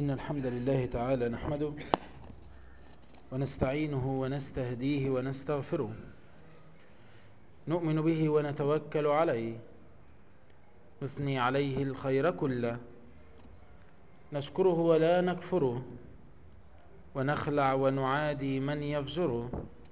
إن الحمد لله تعالى نحمده ونستعينه ونستهديه ونستغفره نؤمن به ونتوكل عليه نثني عليه الخير كله نشكره ولا نكفره ونخلع ونعادي من يفجره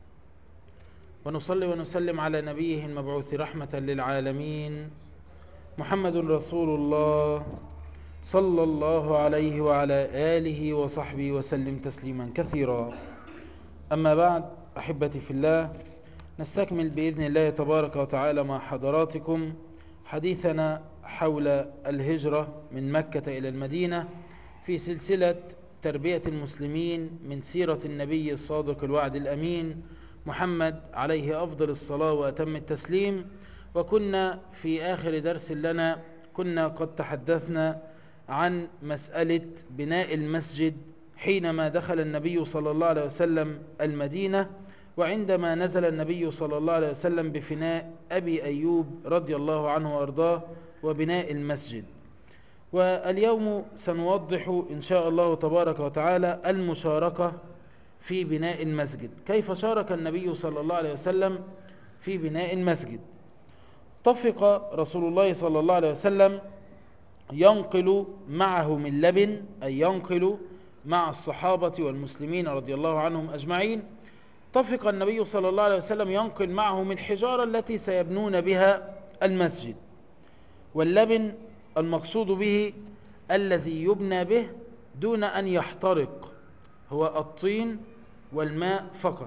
ونصلي ونسلم على نبيه المبعوث رحمة للعالمين محمد رسول الله صلى الله عليه وعلى آله وصحبه وسلم تسليما كثيرا أما بعد أحبتي في الله نستكمل بإذن الله تبارك وتعالى مع حضراتكم حديثنا حول الهجرة من مكة إلى المدينة في سلسلة تربية المسلمين من سيرة النبي الصادق الوعد الأمين محمد عليه أفضل الصلاة وأتم التسليم وكنا في آخر درس لنا كنا قد تحدثنا عن مسألة بناء المسجد حينما دخل النبي صلى الله عليه وسلم المدينة وعندما نزل النبي صلى الله عليه وسلم بفناء أبي أيوب رضي الله عنه وأرضاه وبناء المسجد واليوم سنوضح إن شاء الله تبارك وتعالى المشاركة في بناء المسجد كيف شارك النبي صلى الله عليه وسلم في بناء المسجد طفق رسول الله صلى الله عليه وسلم ينقل معه من لبن أي ينقل مع الصحابة والمسلمين رضي الله عنهم أجمعين طفق النبي صلى الله عليه وسلم ينقل معهم الحجارة التي سيبنون بها المسجد واللبن المقصود به الذي يبنى به دون أن يحترق هو الطين والماء فقط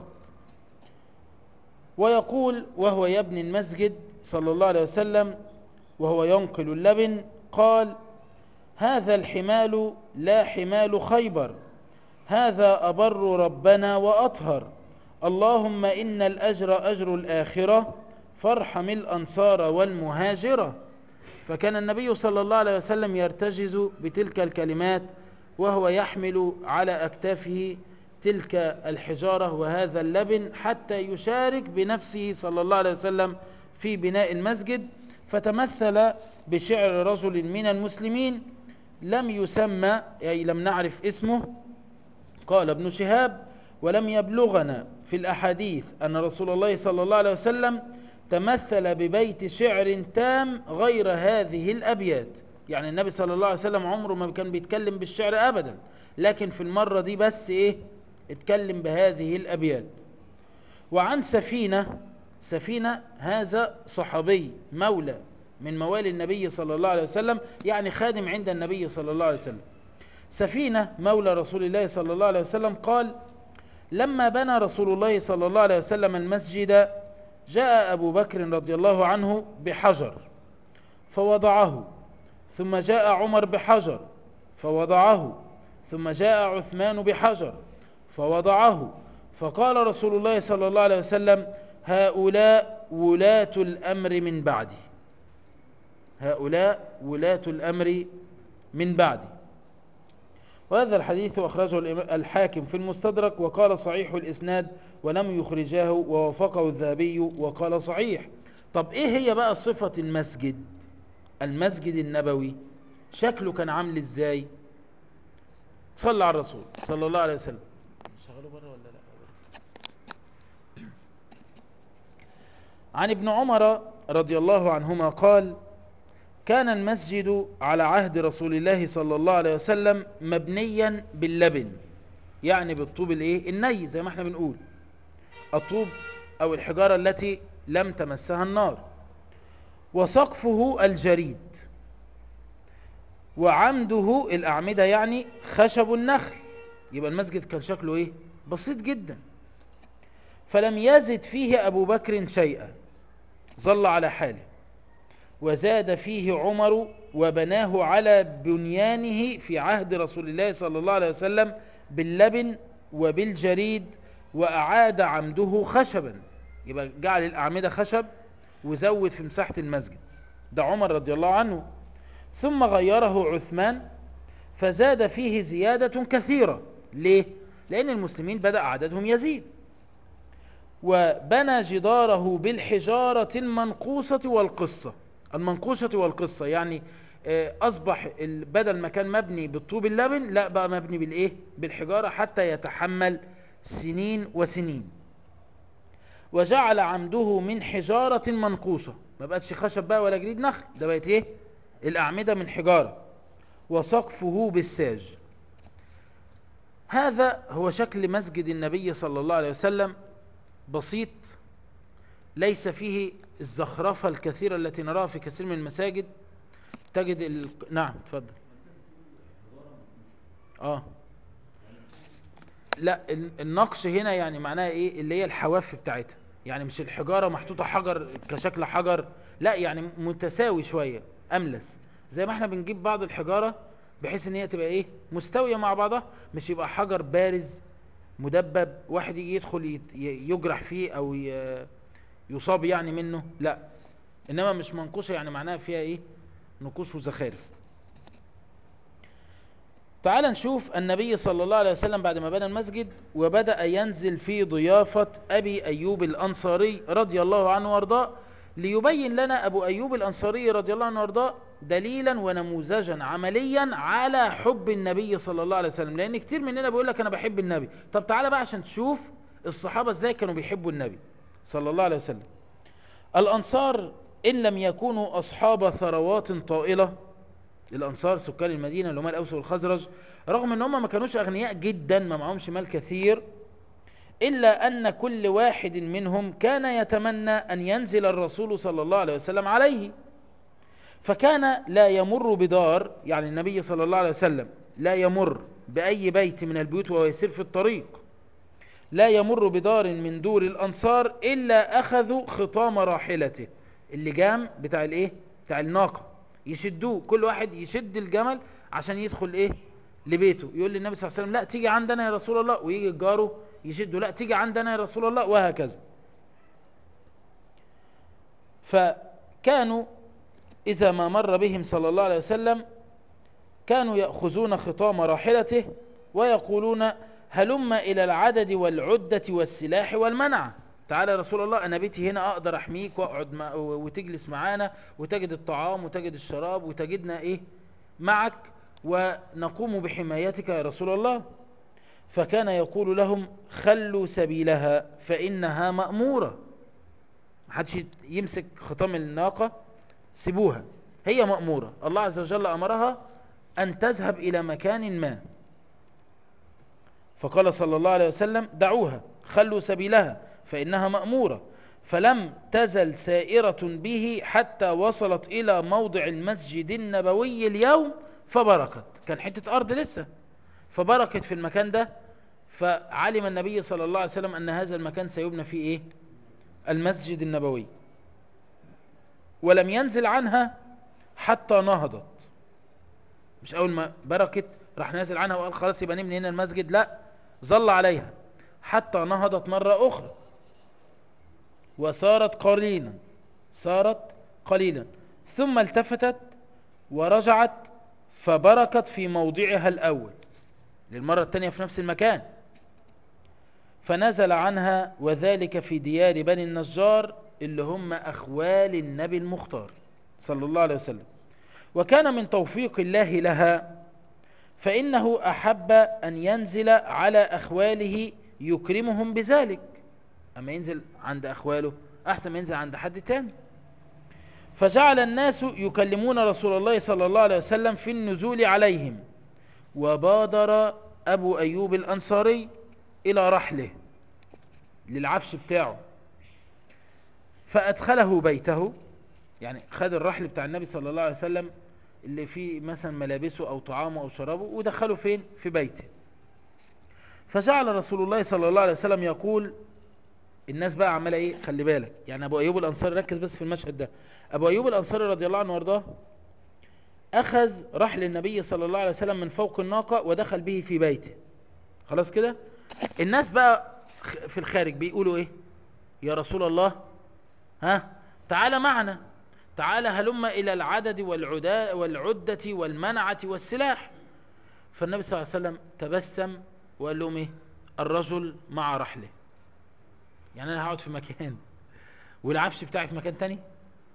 ويقول وهو يبني المسجد صلى الله عليه وسلم وهو ينقل اللبن قال هذا الحمال لا حمال خيبر هذا أبر ربنا وأطهر اللهم إن الأجر أجر الآخرة فارحم الأنصار والمهاجرة فكان النبي صلى الله عليه وسلم يرتجز بتلك الكلمات وهو يحمل على أكتافه تلك الحجارة وهذا اللبن حتى يشارك بنفسه صلى الله عليه وسلم في بناء المسجد فتمثل بشعر رجل من المسلمين لم يسمى أي لم نعرف اسمه قال ابن شهاب ولم يبلغنا في الأحاديث أن رسول الله صلى الله عليه وسلم تمثل ببيت شعر تام غير هذه الأبيات يعني النبي صلى الله عليه وسلم عمره ما كان بيتكلم بالشعر أبدا لكن في المرة دي بس إيه اتكلم بهذه الأبيات وعن سفينة سفينة هذا صحابي مولى من موالي النبي صلى الله عليه وسلم يعني خادم عند النبي صلى الله عليه وسلم سفينة مولى رسول الله صلى الله عليه وسلم قال لما بنى رسول الله صلى الله عليه وسلم المسجد جاء أبو بكر رضي الله عنه بحجر فوضعه ثم جاء عمر بحجر فوضعه ثم جاء عثمان بحجر فوضعه فقال رسول الله صلى الله عليه وسلم هؤلاء ولاة الأمر من بعدي هؤلاء ولاة الأمر من بعدي وهذا الحديث أخرجه الحاكم في المستدرك وقال صحيح الإسناد ولم يخرجاه ووافقه الذهبي وقال صحيح طب إيه هي بقى صفة المسجد المسجد النبوي شكله كان عامل إزاي صلى على الرسول صلى الله عليه وسلم شغلوا بره ولا لا عن ابن عمر رضي الله عنهما قال كان المسجد على عهد رسول الله صلى الله عليه وسلم مبنيا باللبن يعني بالطوب الايه الني زي ما احنا بنقول الطوب او الحجارة التي لم تمسها النار وسقفه الجريد وعمده الأعمدة يعني خشب النخل يبقى المسجد كان شكله ايه بسيط جدا فلم يزد فيه أبو بكر شيئا ظل على حاله وزاد فيه عمر وبناه على بنيانه في عهد رسول الله صلى الله عليه وسلم باللبن وبالجريد وأعاد عمده خشبا يبقى جعل الأعمدة خشب وزود في مساحة المسجد ده عمر رضي الله عنه ثم غيره عثمان فزاد فيه زيادة كثيرة ليه؟ لأن المسلمين بدأ عددهم يزيد وبنى جداره بالحجارة المنقوصة والقصة المنقوشة والقصة يعني آه، اصبح ال- بدل ما كان مبني بالطوب اللبن لا بقى مبني بالايه بالحجارة حتى يتحمل سنين وسنين وجعل عمده من حجارة منقوشة ما بقتش خشب بقى ولا جريد نخل ده بقت ايه الاعمدة من حجارة وسقفه بالساج هذا هو شكل مسجد النبي صلى الله عليه وسلم بسيط ليس فيه الزخرفة الكثيرة التي نراها في كثير من المساجد تجد ال... نعم تفضل اه لا ال- النقش هنا يعني معناها ايه اللي هي الحواف بتاعتها يعني مش الحجارة محطوطة حجر كشكل حجر لا يعني متساوي شوية املس زي ما احنا بنجيب بعض الحجارة بحيث ان هي تبقى ايه مستوية مع بعضها مش يبقى حجر بارز مدبب واحد يجي يدخل يت- ي- يجرح فيه او ي- يصاب يعني منه لا انما مش منقوشة يعني معناها فيها ايه نقوش وزخارف تعال نشوف النبي صلى الله عليه وسلم بعد ما بنى المسجد وبدأ ينزل في ضيافة أبي أيوب الأنصاري رضي الله عنه وارضاه ليبين لنا أبو أيوب الأنصاري رضي الله عنه وارضاه دليلا ونموذجا عمليا على حب النبي صلى الله عليه وسلم لأن كتير مننا بيقول لك أنا بحب النبي طب تعالى بقى عشان تشوف الصحابة ازاي كانوا بيحبوا النبي صلى الله عليه وسلم الأنصار إن لم يكونوا أصحاب ثروات طائلة الأنصار سكان المدينة اللي هم الأوس والخزرج رغم أن هم ما كانوش أغنياء جدا ما معهمش مال كثير إلا أن كل واحد منهم كان يتمنى أن ينزل الرسول صلى الله عليه وسلم عليه فكان لا يمر بدار يعني النبي صلى الله عليه وسلم لا يمر بأي بيت من البيوت وهو يسير في الطريق لا يمر بدار من دور الأنصار إلا أخذوا خطام راحلته اللجام بتاع الإيه؟ بتاع الناقة يشدوه كل واحد يشد الجمل عشان يدخل إيه؟ لبيته يقول للنبي صلى الله عليه وسلم لا تيجي عندنا يا رسول الله ويجي جاره يشده لا تيجي عندنا يا رسول الله وهكذا فكانوا إذا ما مر بهم صلى الله عليه وسلم كانوا يأخذون خطام راحلته ويقولون هلم إلى العدد والعدة والسلاح والمنع تعالى يا رسول الله أنا بيتي هنا أقدر أحميك وأقعد مع وتجلس معانا وتجد الطعام وتجد الشراب وتجدنا إيه معك ونقوم بحمايتك يا رسول الله فكان يقول لهم خلوا سبيلها فإنها مأمورة محدش يمسك خطام الناقة سيبوها هي مأمورة الله عز وجل أمرها أن تذهب إلى مكان ما فقال صلى الله عليه وسلم دعوها خلوا سبيلها فإنها مأمورة فلم تزل سائرة به حتى وصلت إلى موضع المسجد النبوي اليوم فبركت كان حتة أرض لسه فبركت في المكان ده فعلم النبي صلى الله عليه وسلم أن هذا المكان سيبنى فيه إيه المسجد النبوي ولم ينزل عنها حتى نهضت مش أول ما بركت راح نازل عنها وقال خلاص يبقى نبني هنا المسجد لا ظل عليها حتى نهضت مرة أخرى وصارت قليلا صارت قليلا ثم التفتت ورجعت فبركت في موضعها الأول للمرة الثانية في نفس المكان فنزل عنها وذلك في ديار بني النجار اللي هم أخوال النبي المختار صلى الله عليه وسلم وكان من توفيق الله لها فإنه أحب أن ينزل على أخواله يكرمهم بذلك أما ينزل عند أخواله أحسن ما ينزل عند حد تاني فجعل الناس يكلمون رسول الله صلى الله عليه وسلم في النزول عليهم وبادر أبو أيوب الأنصاري إلى رحله للعفش بتاعه فأدخله بيته يعني خد الرحل بتاع النبي صلى الله عليه وسلم اللي فيه مثلا ملابسه أو طعامه أو شرابه ودخله فين في بيته فجعل رسول الله صلى الله عليه وسلم يقول الناس بقى عماله ايه خلي بالك يعني ابو ايوب الانصاري ركز بس في المشهد ده ابو ايوب الانصاري رضي الله عنه وارضاه اخذ رحل النبي صلى الله عليه وسلم من فوق الناقه ودخل به في بيته خلاص كده الناس بقى في الخارج بيقولوا ايه يا رسول الله ها تعال معنا تعال هلم الى العدد والعدا والعده والمنعه والسلاح فالنبي صلى الله عليه وسلم تبسم وقال لهم ايه الرجل مع رحله يعني انا هقعد في مكان والعفش بتاعي في مكان تاني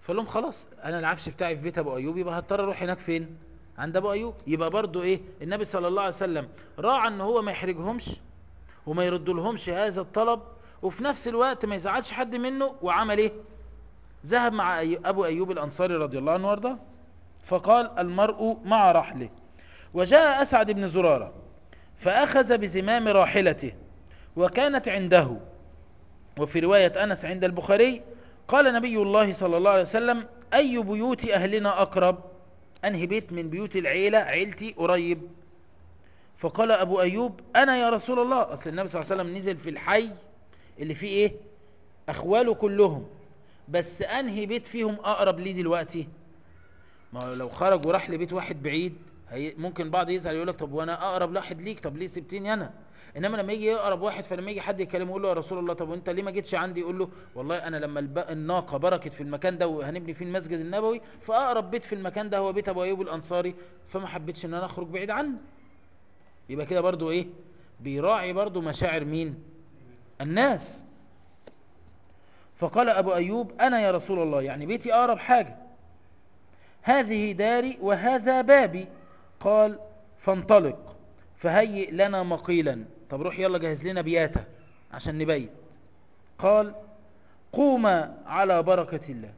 فقال لهم خلاص انا العفش بتاعي في بيت ابو ايوب يبقى هضطر اروح هناك فين عند ابو ايوب يبقى برضو ايه النبي صلى الله عليه وسلم راعى ان هو ما يحرجهمش وما يردلهمش هذا الطلب وفي نفس الوقت ما يزعلش حد منه وعمل ايه ذهب مع أي- ابو ايوب الانصاري رضي الله عنه وارضاه فقال المرء مع رحله وجاء اسعد بن زراره فاخذ بزمام راحلته وكانت عنده وفي روايه انس عند البخاري قال نبي الله صلى الله عليه وسلم اي بيوت اهلنا اقرب انهي بيت من بيوت العيله عيلتي قريب فقال ابو ايوب انا يا رسول الله اصل النبي صلى الله عليه وسلم نزل في الحي اللي فيه ايه اخواله كلهم بس انهي بيت فيهم اقرب ليه دلوقتي ما هو لو خرج وراح لبيت واحد بعيد هي ممكن بعض يزعل يقول لك طب وانا اقرب واحد ليك طب ليه سبتني انا انما لما يجي يقرب واحد فلما يجي حد يكلمه يقول له يا رسول الله طب وانت ليه ما جيتش عندي يقول له والله انا لما الب... الناقه بركت في المكان ده وهنبني فيه المسجد النبوي فاقرب بيت في المكان ده هو بيت ابو ايوب الانصاري فما حبيتش ان انا اخرج بعيد عنه يبقى كده برضو ايه بيراعي برضو مشاعر مين الناس فقال ابو ايوب انا يا رسول الله يعني بيتي اقرب حاجه هذه داري وهذا بابي قال فانطلق فهيئ لنا مقيلا طب روح يلا جهز لنا بياته عشان نبيت قال قوما على بركة الله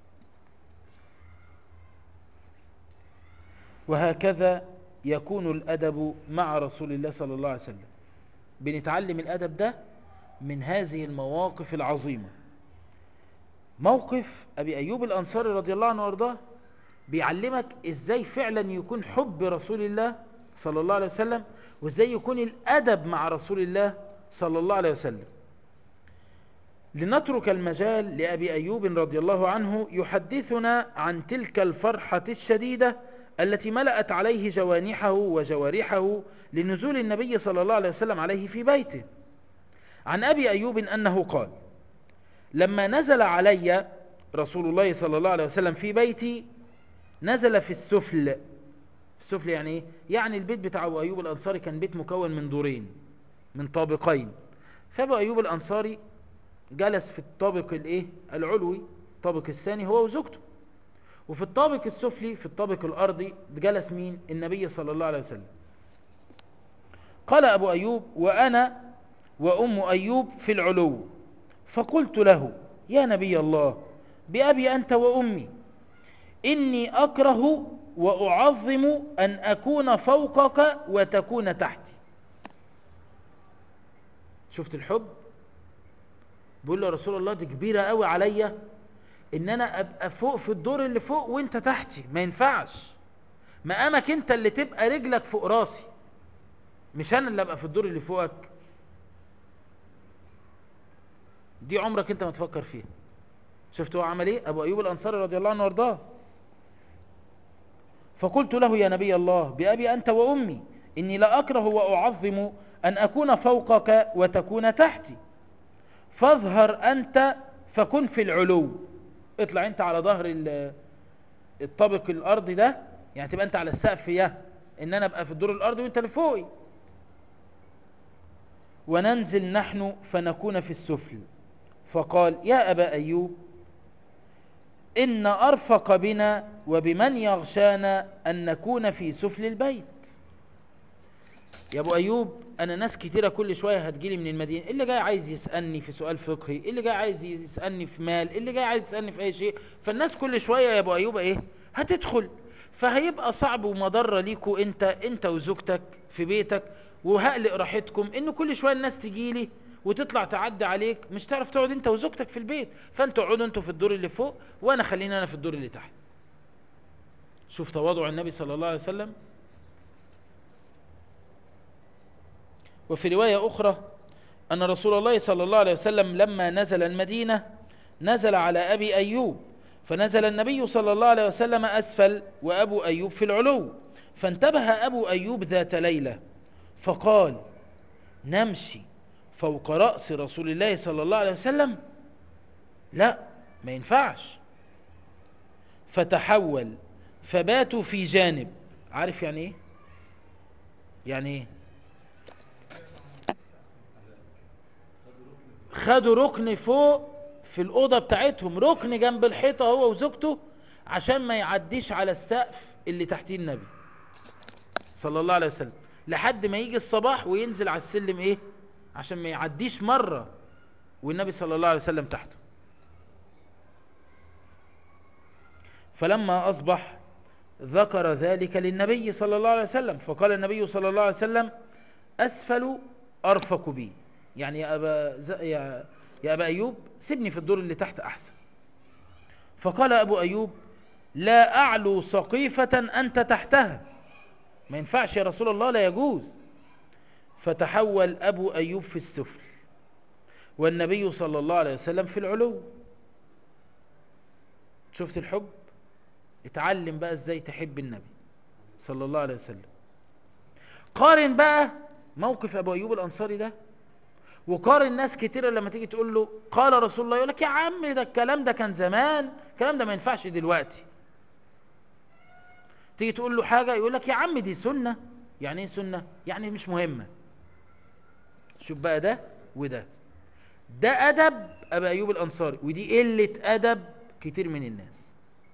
وهكذا يكون الأدب مع رسول الله صلى الله عليه وسلم بنتعلم الأدب ده من هذه المواقف العظيمة موقف أبي أيوب الأنصاري رضي الله عنه وارضاه بيعلمك ازاي فعلا يكون حب رسول الله صلى الله عليه وسلم وازاي يكون الادب مع رسول الله صلى الله عليه وسلم لنترك المجال لابي ايوب رضي الله عنه يحدثنا عن تلك الفرحه الشديده التي ملأت عليه جوانحه وجوارحه لنزول النبي صلى الله عليه وسلم عليه في بيته عن ابي ايوب انه قال لما نزل علي رسول الله صلى الله عليه وسلم في بيتي نزل في السفل السفل يعني ايه يعني البيت بتاع ابو ايوب الانصاري كان بيت مكون من دورين من طابقين فابو ايوب الانصاري جلس في الطابق الايه العلوي الطابق الثاني هو وزوجته وفي الطابق السفلي في الطابق الارضي جلس مين النبي صلى الله عليه وسلم قال ابو ايوب وانا وام ايوب في العلو فقلت له يا نبي الله بابي انت وامي إني أكره وأعظم أن أكون فوقك وتكون تحتي شفت الحب بيقول له يا رسول الله دي كبيرة قوي عليا إن أنا أبقى فوق في الدور اللي فوق وإنت تحتي ما ينفعش مقامك أنت اللي تبقى رجلك فوق راسي مش أنا اللي أبقى في الدور اللي فوقك دي عمرك أنت ما تفكر فيها شفت هو عمل ايه ابو ايوب الانصاري رضي الله عنه وارضاه فقلت له يا نبي الله بأبي أنت وأمي إني لا أكره وأعظم أن أكون فوقك وتكون تحتي فاظهر أنت فكن في العلو اطلع أنت على ظهر ال- الطابق الأرضي ده يعني تبقى أنت على السقف يا إن أنا أبقى في الدور الأرضي وأنت اللي فوقي وننزل نحن فنكون في السفل فقال يا أبا أيوب إن أرفق بنا وبمن يغشانا أن نكون في سفل البيت يا أبو أيوب أنا ناس كتيرة كل شوية هتجيلي من المدينة اللي جاي عايز يسألني في سؤال فقهي اللي جاي عايز يسألني في مال اللي جاي عايز يسألني في أي شيء فالناس كل شوية يا أبو أيوب إيه هتدخل فهيبقى صعب ومضرة ليكوا أنت أنت وزوجتك في بيتك وهقلق راحتكم إن كل شوية الناس تجيلي وتطلع تعدي عليك مش تعرف تقعد انت وزوجتك في البيت فانتوا اقعدوا انتوا في الدور اللي فوق وانا خليني انا في الدور اللي تحت شوف تواضع النبي صلى الله عليه وسلم وفي رواية أخرى أن رسول الله صلى الله عليه وسلم لما نزل المدينة نزل على أبي أيوب فنزل النبي صلى الله عليه وسلم أسفل وأبو أيوب في العلو فانتبه أبو أيوب ذات ليلة فقال نمشي فوق رأس رسول الله صلى الله عليه وسلم لا ما ينفعش فتحول فباتوا في جانب عارف يعني ايه يعني ايه خدوا ركن فوق في الأوضة بتاعتهم ركن جنب الحيطة هو وزوجته عشان ما يعديش على السقف اللي تحتيه النبي صلى الله عليه وسلم لحد ما يجي الصباح وينزل على السلم ايه عشان ما يعديش مرة والنبي صلى الله عليه وسلم تحته فلما أصبح ذكر ذلك للنبي صلى الله عليه وسلم فقال النبي صلى الله عليه وسلم أسفل أرفق بي يعني يا أبا, ز... يا... يا أبا أيوب سيبني في الدور اللي تحت أحسن فقال أبو أيوب لا أعلو سقيفة أنت تحتها ما ينفعش يا رسول الله لا يجوز فتحول أبو أيوب في السفل والنبي صلى الله عليه وسلم في العلو شفت الحب اتعلم بقى ازاي تحب النبي صلى الله عليه وسلم قارن بقى موقف ابو ايوب الانصاري ده وقارن ناس كتيره لما تيجي تقول له قال رسول الله يقول لك يا عم ده الكلام ده كان زمان الكلام ده ما ينفعش دلوقتي تيجي تقول له حاجه يقول لك يا عم دي سنه يعني ايه سنه يعني مش مهمه شوف بقى ده وده ده ادب ابو ايوب الانصاري ودي قله ادب كتير من الناس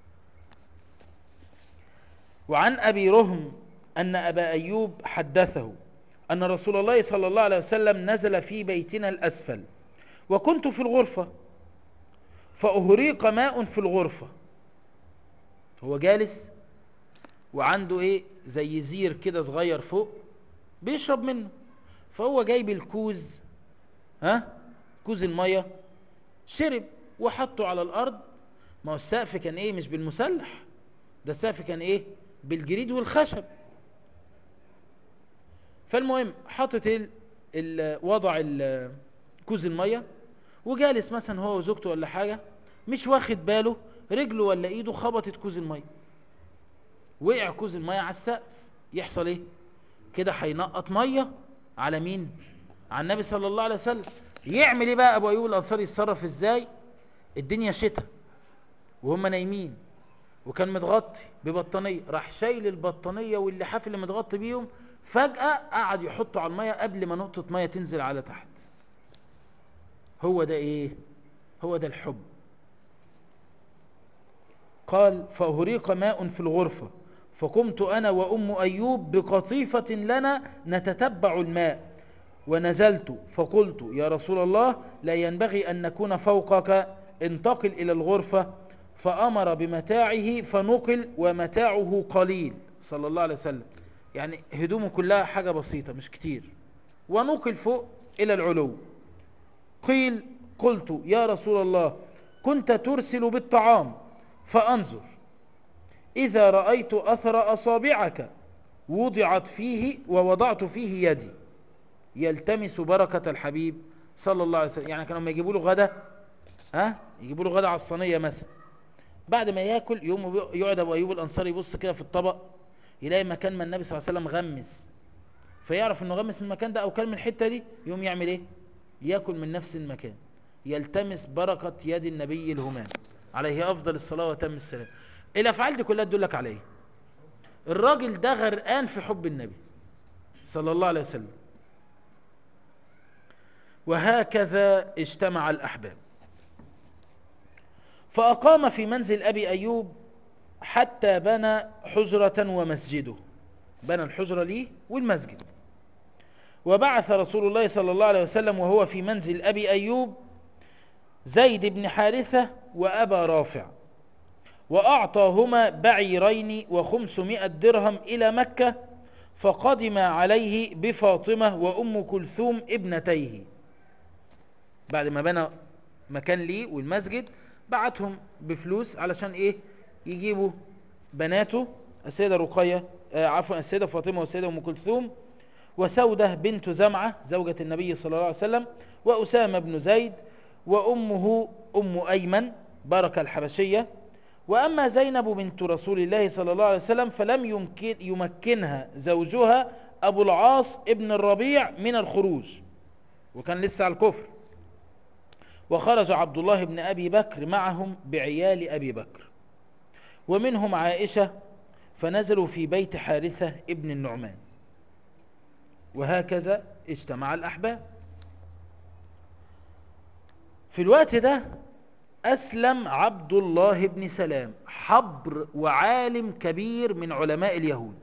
وعن أبي رهم أن أبا أيوب حدثه أن رسول الله صلى الله عليه وسلم نزل في بيتنا الأسفل وكنت في الغرفة فأهريق ماء في الغرفة هو جالس وعنده ايه زي زير كده صغير فوق بيشرب منه فهو جايب الكوز ها كوز المية شرب وحطه على الأرض ما هو السقف كان ايه مش بالمسلح ده السقف كان ايه بالجريد والخشب فالمهم حاطط ال... ال... وضع ال... كوز الميه وجالس مثلا هو وزوجته ولا حاجه مش واخد باله رجله ولا ايده خبطت كوز الميه وقع كوز الميه على السقف يحصل ايه كده هينقط ميه على مين على النبي صلى الله عليه وسلم يعمل ايه بقى ابو ايوب الانصاري يتصرف ازاي الدنيا شتاء وهم نايمين وكان متغطي ببطانيه راح شايل البطانيه واللحاف اللي متغطي بيهم فجاه قعد يحطه على الميه قبل ما نقطه ميه تنزل على تحت هو ده ايه هو ده الحب قال فأهريق ماء في الغرفة فقمت أنا وأم أيوب بقطيفة لنا نتتبع الماء ونزلت فقلت يا رسول الله لا ينبغي أن نكون فوقك انتقل إلى الغرفة فأمر بمتاعه فنقل ومتاعه قليل صلى الله عليه وسلم يعني هدومه كلها حاجة بسيطة مش كتير ونقل فوق إلى العلو قيل قلت يا رسول الله كنت ترسل بالطعام فأنظر إذا رأيت أثر أصابعك وضعت فيه ووضعت فيه يدي يلتمس بركة الحبيب صلى الله عليه وسلم يعني كانوا لما يجيبوا له غدا ها يجيبوا له غدا على الصينيه مثلا بعد ما ياكل يقوم يقعد ابو ايوب الانصاري يبص كده في الطبق يلاقي مكان ما النبي صلى الله عليه وسلم غمس فيعرف انه غمس من المكان ده او كل من الحته دي يقوم يعمل ايه ياكل من نفس المكان يلتمس بركه يد النبي الهمام عليه افضل الصلاه وتم السلام الافعال دي كلها تدلك على ايه الراجل ده غرقان في حب النبي صلى الله عليه وسلم وهكذا اجتمع الأحباب فأقام في منزل أبي أيوب حتى بنى حجرة ومسجده بنى الحجرة ليه والمسجد وبعث رسول الله صلى الله عليه وسلم وهو في منزل أبي أيوب زيد بن حارثة وأبا رافع وأعطاهما بعيرين وخمسمائة درهم إلى مكة فقدم عليه بفاطمة وأم كلثوم ابنتيه بعد ما بنى مكان ليه والمسجد بعتهم بفلوس علشان ايه يجيبوا بناته السيدة رقية آه عفوا السيدة فاطمة والسيدة أم كلثوم وسودة بنت زمعة زوجة النبي صلى الله عليه وسلم وأسامة بن زيد وأمه أم أيمن بركة الحبشية وأما زينب بنت رسول الله صلى الله عليه وسلم فلم يمكن يمكنها زوجها أبو العاص ابن الربيع من الخروج وكان لسه على الكفر وخرج عبد الله بن أبي بكر معهم بعيال أبي بكر ومنهم عائشة فنزلوا في بيت حارثة ابن النعمان وهكذا اجتمع الأحباب في الوقت ده أسلم عبد الله بن سلام حبر وعالم كبير من علماء اليهود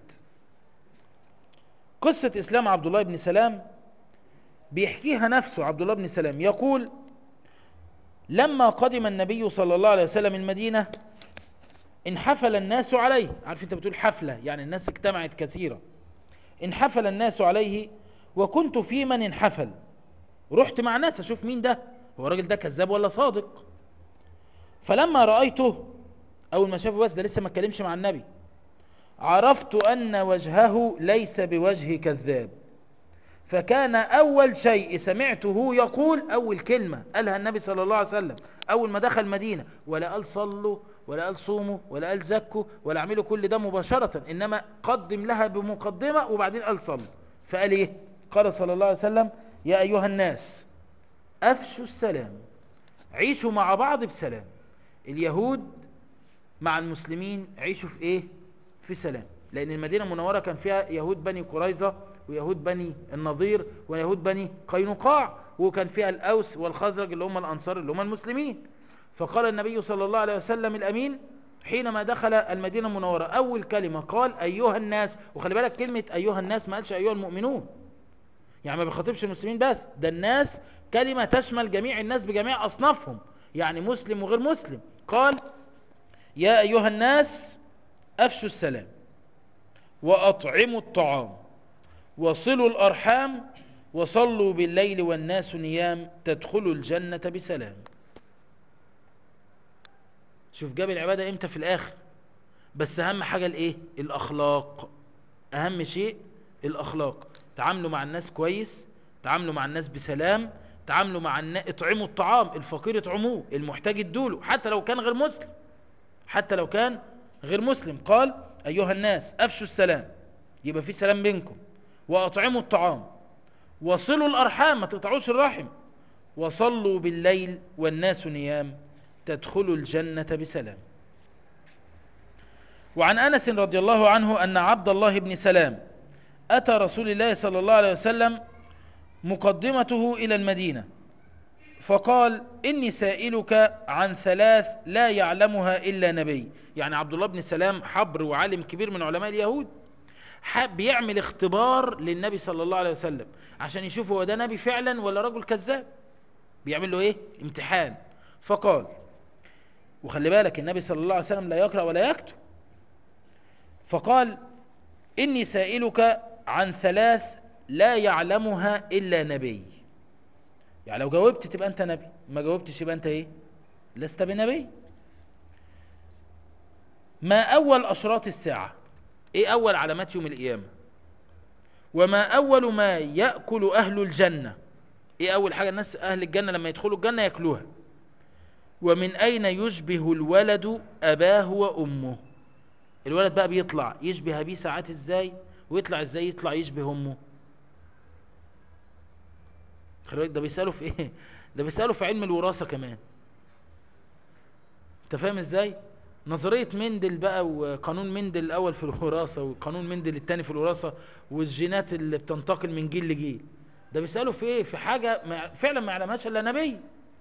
قصة إسلام عبد الله بن سلام بيحكيها نفسه عبد الله بن سلام يقول لما قدم النبي صلى الله عليه وسلم المدينة انحفل الناس عليه عارف انت بتقول حفلة يعني الناس اجتمعت كثيرة انحفل الناس عليه وكنت في من انحفل رحت مع ناس اشوف مين ده هو الراجل ده كذاب ولا صادق فلما رأيته اول ما شافه بس ده لسه ما اتكلمش مع النبي عرفت ان وجهه ليس بوجه كذاب فكان أول شيء سمعته يقول أول كلمة قالها النبي صلى الله عليه وسلم أول ما دخل مدينة ولا قال صلوا ولا قال صوموا ولا قال زكوا ولا اعملوا كل ده مباشرة إنما قدم لها بمقدمة وبعدين قال صلوا فقال إيه قال صلى الله عليه وسلم يا أيها الناس أفشوا السلام عيشوا مع بعض بسلام اليهود مع المسلمين عيشوا في إيه في سلام لأن المدينة المنورة كان فيها يهود بني قريظة ويهود بني النظير ويهود بني قينقاع وكان فيها الأوس والخزرج اللي هم الأنصار اللي هم المسلمين فقال النبي صلى الله عليه وسلم الأمين حينما دخل المدينة المنورة أول كلمة قال أيها الناس وخلي بالك كلمة أيها الناس ما قالش أيها المؤمنون يعني ما بيخاطبش المسلمين بس ده الناس كلمة تشمل جميع الناس بجميع أصنافهم يعني مسلم وغير مسلم قال يا أيها الناس أفشوا السلام وأطعموا الطعام وصلوا الأرحام وصلوا بالليل والناس نيام تدخلوا الجنة بسلام شوف جاب العبادة امتى في الآخر بس أهم حاجة الإيه الأخلاق أهم شيء الأخلاق تعاملوا مع الناس كويس تعاملوا مع الناس بسلام تعاملوا مع الناس اطعموا الطعام الفقير اطعموه المحتاج ادوله حتى لو كان غير مسلم حتى لو كان غير مسلم قال أيها الناس أفشوا السلام يبقى في سلام بينكم وأطعموا الطعام وصلوا الأرحام ما تقطعوش الرحم وصلوا بالليل والناس نيام تدخلوا الجنة بسلام وعن أنس رضي الله عنه أن عبد الله بن سلام أتى رسول الله صلى الله عليه وسلم مقدمته إلى المدينة فقال إني سائلك عن ثلاث لا يعلمها إلا نبي يعني عبد الله بن سلام حبر وعالم كبير من علماء اليهود بيعمل اختبار للنبي صلى الله عليه وسلم عشان يشوف هو ده نبي فعلا ولا رجل كذاب بيعمل له ايه امتحان فقال وخلي بالك النبي صلى الله عليه وسلم لا يقرأ ولا يكتب فقال إني سائلك عن ثلاث لا يعلمها إلا نبي يعني لو جاوبت تبقى أنت نبي ما جاوبتش يبقى أنت إيه لست بنبي ما أول أشراط الساعة إيه أول علامات يوم القيامة وما أول ما يأكل أهل الجنة إيه أول حاجة الناس أهل الجنة لما يدخلوا الجنة يأكلوها ومن أين يشبه الولد أباه وأمه الولد بقى بيطلع يشبه أبيه ساعات إزاي ويطلع إزاي يطلع يشبه أمه خلي بالك ده بيسألوا في إيه ده بيسألوا في علم الوراثة كمان أنت فاهم إزاي نظرية مندل بقى وقانون مندل الأول في الوراثة وقانون مندل الثاني في الوراثة والجينات اللي بتنتقل من جيل لجيل ده بيسألوا في ايه في حاجة ما فعلا ما يعلمهاش الا نبي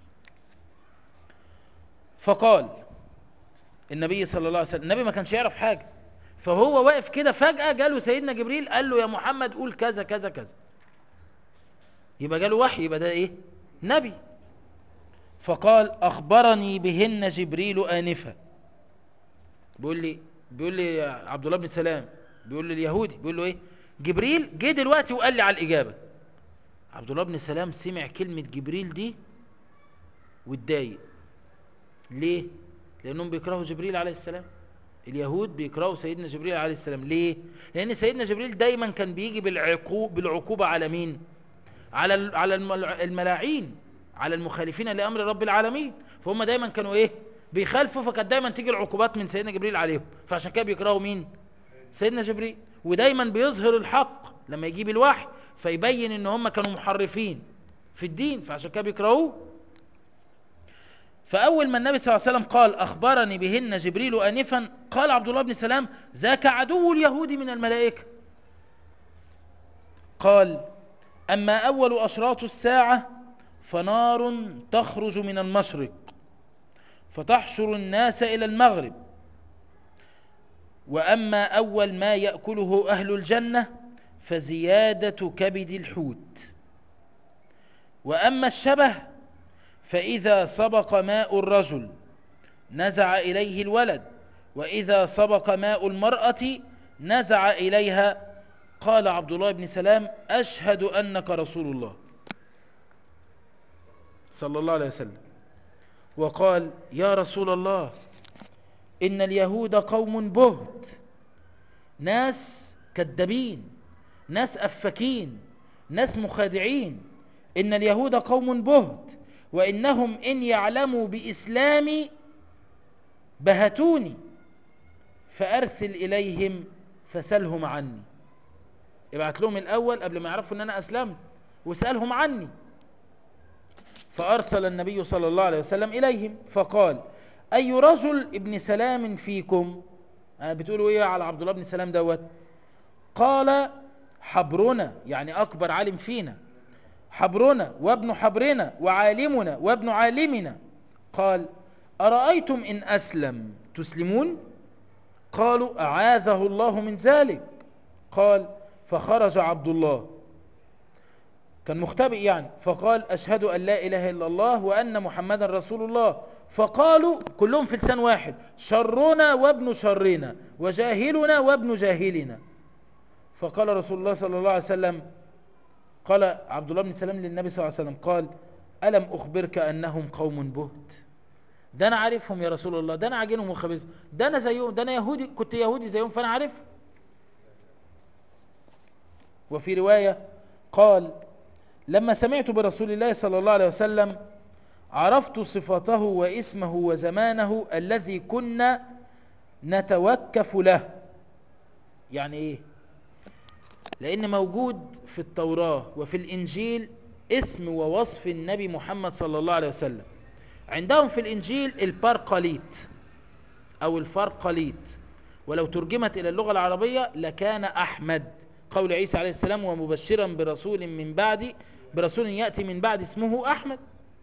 فقال النبي صلى الله عليه وسلم النبي ما كانش يعرف حاجة فهو واقف كده فجأة جاله سيدنا جبريل قال له يا محمد قول كذا كذا كذا يبقى جاله وحي يبقى ده ايه نبي فقال أخبرني بهن جبريل آنفا بيقول لي بيقول لي عبد الله بن سلام بيقول لي اليهودي بيقول له ايه جبريل جه دلوقتي وقال لي على الإجابة عبد الله بن سلام سمع كلمة جبريل دي واتضايق ليه لأنهم بيكرهوا جبريل عليه السلام اليهود بيكرهوا سيدنا جبريل عليه السلام ليه لأن سيدنا جبريل دايما كان بيجي بالعقوب بالعقوبة على مين على على الملاعين على المخالفين لأمر رب العالمين فهم دايما كانوا ايه بيخالفوا فكانت دايما تيجي العقوبات من سيدنا جبريل عليهم فعشان كده بيكرهوا مين سيدنا جبريل ودايما بيظهر الحق لما يجيب الوحي فيبين ان هم كانوا محرفين في الدين فعشان كده بيكرهوه فأول ما النبي صلى الله عليه وسلم قال أخبرني بهن جبريل آنفا قال عبد الله بن سلام ذاك عدو اليهود من الملائكة قال أما أول أشراط الساعة فنار تخرج من المشرق فتحشر الناس إلى المغرب وأما أول ما يأكله أهل الجنة فزيادة كبد الحوت وأما الشبه فإذا سبق ماء الرجل نزع إليه الولد وإذا سبق ماء المرأة نزع إليها قال عبد الله بن سلام أشهد أنك رسول الله صلى الله عليه وسلم وقال يا رسول الله إن اليهود قوم بهت ناس كذابين ناس أفكين ناس مخادعين إن اليهود قوم بهت وإنهم إن يعلموا بإسلامي بهتوني فأرسل إليهم فسلهم عني ابعت لهم الأول قبل ما يعرفوا أن أنا أسلمت واسألهم عني فأرسل النبي صلى الله عليه وسلم إليهم فقال أي رجل ابن سلام فيكم أنا بتقولوا إيه على عبد الله بن سلام دوت قال حبرنا يعني أكبر عالم فينا حبرنا وابن حبرنا وعالمنا وابن عالمنا قال أرأيتم إن أسلم تسلمون قالوا أعاذه الله من ذلك قال فخرج عبد الله كان مختبئ يعني فقال أشهد أن لا إله إلا الله وأن محمدا رسول الله فقالوا كلهم في لسان واحد شرنا وابن شرنا وجاهلنا وابن جاهلنا فقال رسول الله صلى الله عليه وسلم قال عبد الله بن سلام للنبي صلى الله عليه وسلم قال ألم أخبرك أنهم قوم بهت ده أنا عارفهم يا رسول الله ده أنا عاجنهم وخبيزهم ده أنا زيهم ده أنا يهودي كنت يهودي زيهم فأنا عارفهم وفي رواية قال لما سمعت برسول الله صلى الله عليه وسلم عرفت صفته واسمه وزمانه الذي كنا نتوكف له يعني ايه لان موجود في التوراة وفي الانجيل اسم ووصف النبي محمد صلى الله عليه وسلم عندهم في الانجيل البارقليت او الفرقليت ولو ترجمت الى اللغة العربية لكان احمد قول عيسى عليه السلام ومبشرا برسول من بعد برسول يأتي من بعد اسمه أحمد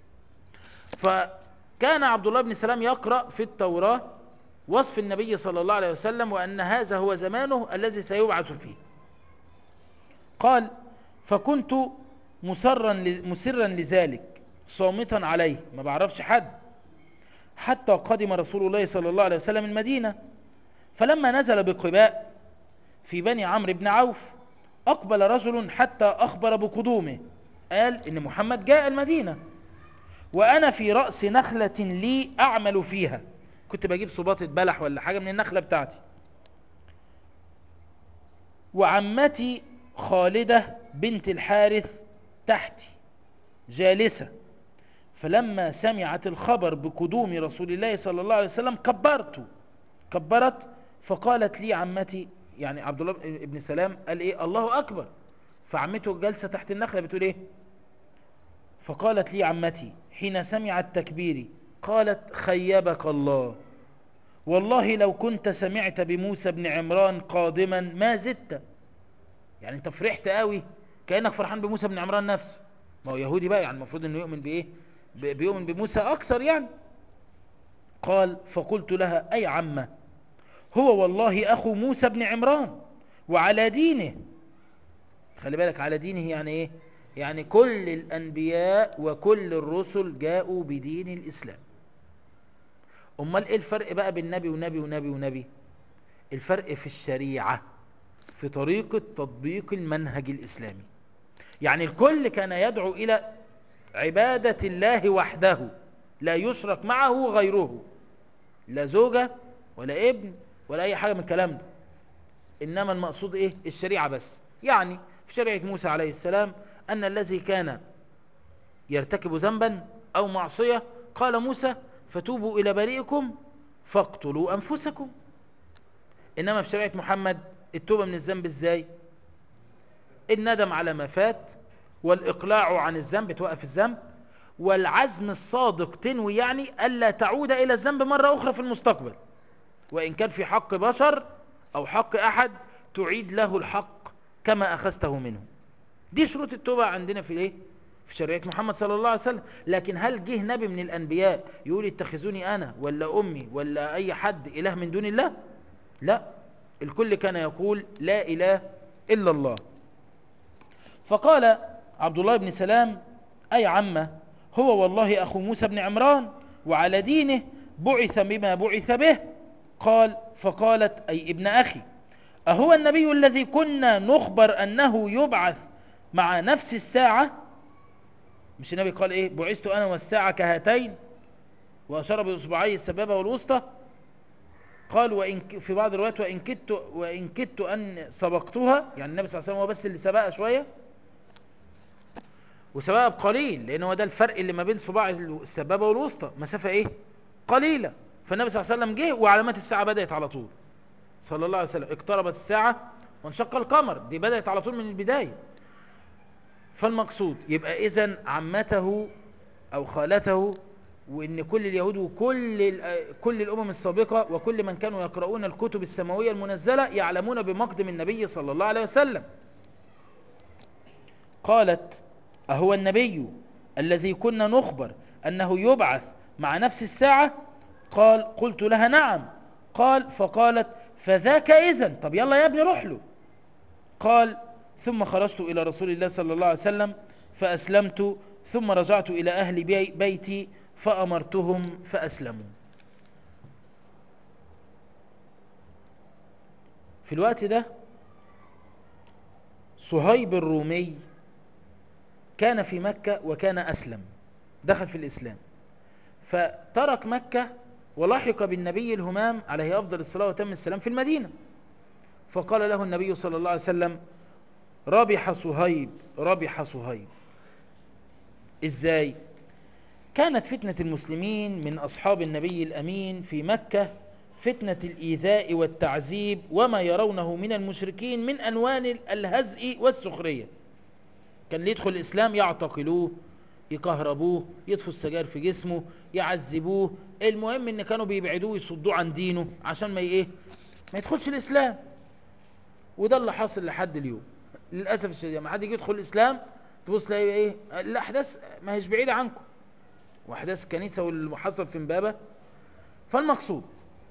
فكان عبد الله بن سلام يقرأ في التوراة وصف النبي صلى الله عليه وسلم وأن هذا هو زمانه الذي سيبعث فيه قال فكنت مسرا مسرا لذلك صامتا عليه ما بعرفش حد حتى قدم رسول الله صلى الله عليه وسلم المدينة فلما نزل بقباء في بني عمرو بن عوف أقبل رجل حتى أخبر بقدومه قال إن محمد جاء المدينة وأنا في رأس نخلة لي أعمل فيها كنت بجيب صباطة بلح ولا حاجة من النخلة بتاعتي وعمتي خالدة بنت الحارث تحتي جالسة فلما سمعت الخبر بقدوم رسول الله صلى الله عليه وسلم كبرت كبرت فقالت لي عمتي يعني عبد الله بن سلام قال ايه الله اكبر فعمته جالسه تحت النخله بتقول ايه فقالت لي عمتي حين سمعت تكبيري قالت خيبك الله والله لو كنت سمعت بموسى بن عمران قادما ما زدت يعني انت فرحت قوي كانك فرحان بموسى بن عمران نفسه ما هو يهودي بقى يعني المفروض انه يؤمن بايه بيؤمن بموسى اكثر يعني قال فقلت لها اي عمه هو والله أخو موسى بن عمران وعلى دينه خلي بالك على دينه يعني إيه يعني كل الأنبياء وكل الرسل جاءوا بدين الإسلام أمال إيه الفرق بقى بين نبي ونبي ونبي ونبي الفرق في الشريعة في طريقة تطبيق المنهج الإسلامي يعني الكل كان يدعو إلى عبادة الله وحده لا يشرك معه غيره لا زوجة ولا ابن ولا أي حاجة من الكلام ده إنما المقصود إيه الشريعة بس يعني في شريعة موسى عليه السلام أن الذي كان يرتكب ذنبا أو معصية قال موسى فتوبوا إلى بريئكم فاقتلوا أنفسكم إنما في شريعة محمد التوبة من الذنب إزاي الندم على ما فات والإقلاع عن الذنب توقف الذنب والعزم الصادق تنوي يعني ألا تعود إلى الذنب مرة أخرى في المستقبل وإن كان في حق بشر أو حق أحد تعيد له الحق كما أخذته منه دي شروط التوبة عندنا في الايه في شريعة محمد صلى الله عليه وسلم لكن هل جه نبي من الأنبياء يقول اتخذوني أنا ولا أمي ولا أي حد إله من دون الله لا الكل كان يقول لا إله إلا الله فقال عبد الله بن سلام أي عمه هو والله أخو موسى بن عمران وعلى دينه بعث بما بعث به قال فقالت أي ابن أخي أهو النبي الذي كنا نخبر أنه يبعث مع نفس الساعة مش النبي قال إيه بعثت أنا والساعة كهاتين وأشار بإصبعي السبابة والوسطى قال وإن في بعض الروايات وإن كدت وإن كدت أن سبقتها يعني النبي صلى الله عليه وسلم هو بس اللي سبقها شوية وسبقها بقليل لأن هو ده الفرق اللي ما بين صباع السبابة والوسطى مسافة إيه قليلة فالنبي صلى الله عليه وسلم جه وعلامات الساعة بدأت على طول صلى الله عليه وسلم اقتربت الساعة وانشق القمر دي بدأت على طول من البداية فالمقصود يبقى إذن عمته أو خالته وإن كل اليهود وكل كل الأمم السابقة وكل من كانوا يقرؤون الكتب السماوية المنزلة يعلمون بمقدم النبي صلى الله عليه وسلم قالت أهو النبي الذي كنا نخبر أنه يبعث مع نفس الساعة قال قلت لها نعم قال فقالت فذاك إذن طب يلا يا ابني روح له قال ثم خرجت إلى رسول الله صلى الله عليه وسلم فأسلمت ثم رجعت إلى أهل بي بيتي فأمرتهم فأسلموا في الوقت ده صهيب الرومي كان في مكة وكان أسلم دخل في الإسلام فترك مكة ولحق بالنبي الهمام عليه أفضل الصلاة وتم السلام في المدينة فقال له النبي صلى الله عليه وسلم ربح صهيب ربح صهيب ازاي كانت فتنة المسلمين من أصحاب النبي الأمين في مكة فتنة الإيذاء والتعذيب وما يرونه من المشركين من أنوان الهزء والسخرية كان اللي يدخل الإسلام يعتقلوه يكهربوه يطفوا السجاير في جسمه يعذبوه المهم ان كانوا بيبعدوه يصدوه عن دينه عشان ما ايه ما يدخلش الاسلام وده اللي حاصل لحد اليوم للاسف الشديد لما حد يجي يدخل الاسلام تبص تلاقي ايه الاحداث ما هيش بعيده عنكم واحداث الكنيسه واللي حصل في امبابه فالمقصود